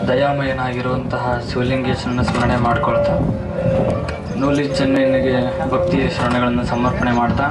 ದಯಾಮಯನಾಗಿರುವಂತಹ ಶಿವಲಿಂಗೇಶ್ವರನ ಸ್ಮರಣೆ ಮಾಡ್ಕೊಳ್ತಾ ನೂಲಿ ಚೆನ್ನೈನಿಗೆ ಭಕ್ತಿ ಶರಣಗಳನ್ನು ಸಮರ್ಪಣೆ ಮಾಡ್ತಾ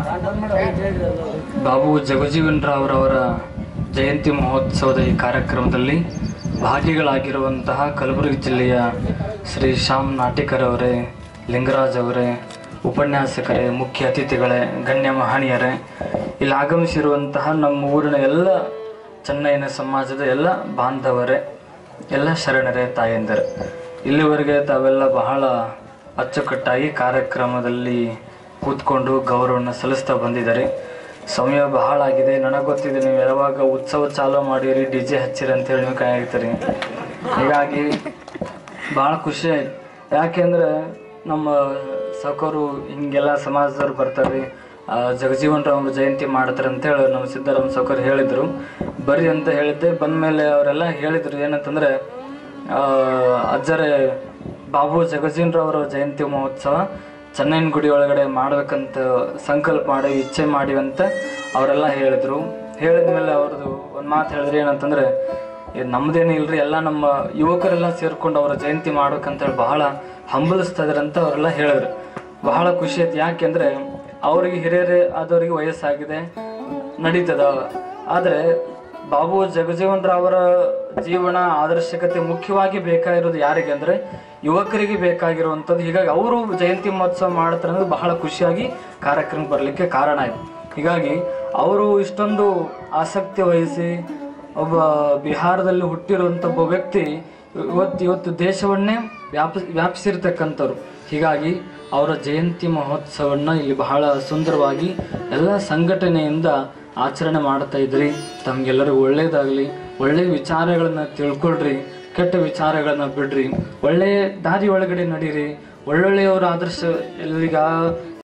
ಬಾಬು ಜಗಜೀವನ್ ರಾವ್ರವರ ಜಯಂತಿ ಮಹೋತ್ಸವದ ಈ ಕಾರ್ಯಕ್ರಮದಲ್ಲಿ ಭಾಗಿಗಳಾಗಿರುವಂತಹ ಕಲಬುರಗಿ ಜಿಲ್ಲೆಯ ಶ್ರೀ ಶ್ಯಾಮ್ ನಾಟಿಕರ್ ಅವರೇ ಲಿಂಗರಾಜ್ ಅವರೇ ಉಪನ್ಯಾಸಕರೇ ಮುಖ್ಯ ಅತಿಥಿಗಳೇ ಗಣ್ಯ ಮಹನೀಯರೇ ಇಲ್ಲಿ ಆಗಮಿಸಿರುವಂತಹ ನಮ್ಮ ಊರಿನ ಎಲ್ಲ ಚೆನ್ನೈನ ಸಮಾಜದ ಎಲ್ಲ ಬಾಂಧವರೇ ಎಲ್ಲ ಶರಣರೇ ತಾಯಂದಿರು ಇಲ್ಲಿವರೆಗೆ ತಾವೆಲ್ಲ ಬಹಳ ಅಚ್ಚುಕಟ್ಟಾಗಿ ಕಾರ್ಯಕ್ರಮದಲ್ಲಿ ಕೂತ್ಕೊಂಡು ಗೌರವವನ್ನು ಸಲ್ಲಿಸ್ತಾ ಬಂದಿದ್ದಾರೆ ಸಮಯ ಬಹಳ ಆಗಿದೆ ನನಗೆ ಗೊತ್ತಿದೆ ನೀವು ಯಾವಾಗ ಉತ್ಸವ ಚಾಲೂ ಮಾಡಿರಿ ಡಿ ಜೆ ಹಚ್ಚಿರಿ ಅಂತೇಳಿ ನೀವು ಕಾಯ್ತೀರಿ ಹೀಗಾಗಿ ಭಾಳ ಖುಷಿ ಆಯ್ತು ಯಾಕೆಂದ್ರೆ ನಮ್ಮ ಸೌಕರು ಹಿಂಗೆಲ್ಲ ಸಮಾಜದವ್ರು ಬರ್ತಾರೆ ಆ, ಜಗಜೀವನ್ ರಾಮ್ ಜಯಂತಿ ಮಾಡ್ತಾರೆ ಅಂತೇಳಿ ನಮ್ಮ ಸಿದ್ದರಾಮ ಸೌಕರ್ ಹೇಳಿದ್ರು ಬರ್ರಿ ಅಂತ ಹೇಳಿದ್ದೆ ಬಂದ್ಮೇಲೆ ಅವರೆಲ್ಲ ಹೇಳಿದ್ರು ಏನಂತಂದ್ರೆ ಆ, ಅಜ್ಜರೇ ಬಾಬು ಜಗಜೀವನ್ ರಾವ್ರ ಜಯಂತಿ ಮಹೋತ್ಸವ ಚೆನ್ನೈನ ಗುಡಿ ಒಳಗಡೆ ಮಾಡ್ಬೇಕಂತ ಸಂಕಲ್ಪ ಮಾಡಿ ಇಚ್ಛೆ ಮಾಡಿವಿ ಅಂತ ಅವರೆಲ್ಲ ಹೇಳಿದ್ರು ಹೇಳಿದ್ಮೇಲೆ ಅವ್ರದ್ದು ಒಂದು ಮಾತು ಹೇಳಿದ್ರು ಏನಂತಂದ್ರೆ ಇದು ನಮ್ದೇನು ಇಲ್ರಿ ಎಲ್ಲ ನಮ್ಮ ಯುವಕರೆಲ್ಲ ಸೇರ್ಕೊಂಡು ಅವರ ಜಯಂತಿ ಮಾಡ್ಬೇಕಂತೇಳಿ ಬಹಳ ಹಂಬಲಿಸ್ತಾ ಇದಾರೆ ಅಂತ ಅವರೆಲ್ಲ ಹೇಳಿದ್ರು ಬಹಳ ಖುಷಿ ಆಯ್ತು ಯಾಕೆಂದ್ರೆ ಅವ್ರಿಗೆ ಹಿರಿಯರೇ ಆದವರಿಗೆ ವಯಸ್ಸಾಗಿದೆ ನಡೀತದ ಆದರೆ ಬಾಬು ಜಗಜೀವನ್ ರಾವರ ಜೀವನ ಆದರ್ಶಕತೆ ಮುಖ್ಯವಾಗಿ ಬೇಕಾಗಿರೋದು ಯಾರಿಗೆ ಅಂದ್ರೆ ಯುವಕರಿಗೆ ಬೇಕಾಗಿರುವಂಥದ್ದು ಹೀಗಾಗಿ ಅವರು ಜಯಂತಿ ಮಹೋತ್ಸವ ಮಾಡ್ತಾರೆ ಅನ್ನೋದು ಬಹಳ ಖುಷಿಯಾಗಿ ಕಾರ್ಯಕ್ರಮ ಬರಲಿಕ್ಕೆ ಕಾರಣ ಆಯ್ತು ಹೀಗಾಗಿ ಅವರು ಇಷ್ಟೊಂದು ಆಸಕ್ತಿ ವಹಿಸಿ ಒಬ್ಬ ಬಿಹಾರದಲ್ಲಿ ಹುಟ್ಟಿರುವಂಥ ಒಬ್ಬ ವ್ಯಕ್ತಿ ಇವತ್ತು ಇವತ್ತು ದೇಶವನ್ನೇ ವ್ಯಾಪ ವ್ಯಾಪಿಸಿರ್ತಕ್ಕಂಥವ್ರು ಹೀಗಾಗಿ ಅವರ ಜಯಂತಿ ಮಹೋತ್ಸವನ್ನ ಇಲ್ಲಿ ಬಹಳ ಸುಂದರವಾಗಿ ಎಲ್ಲ ಸಂಘಟನೆಯಿಂದ ಆಚರಣೆ ಮಾಡ್ತಾ ಇದ್ರಿ ತಮ್ಗೆಲ್ಲರಿಗೂ ಒಳ್ಳೇದಾಗಲಿ ಒಳ್ಳೆ ವಿಚಾರಗಳನ್ನ ತಿಳ್ಕೊಳ್ರಿ ಕೆಟ್ಟ ವಿಚಾರಗಳನ್ನ ಬಿಡ್ರಿ ಒಳ್ಳೆ ದಾರಿ ಒಳಗಡೆ ನಡೀರಿ ಒಳ್ಳೊಳ್ಳೆಯವರ ಆದರ್ಶ ಎಲ್ಲಿಗ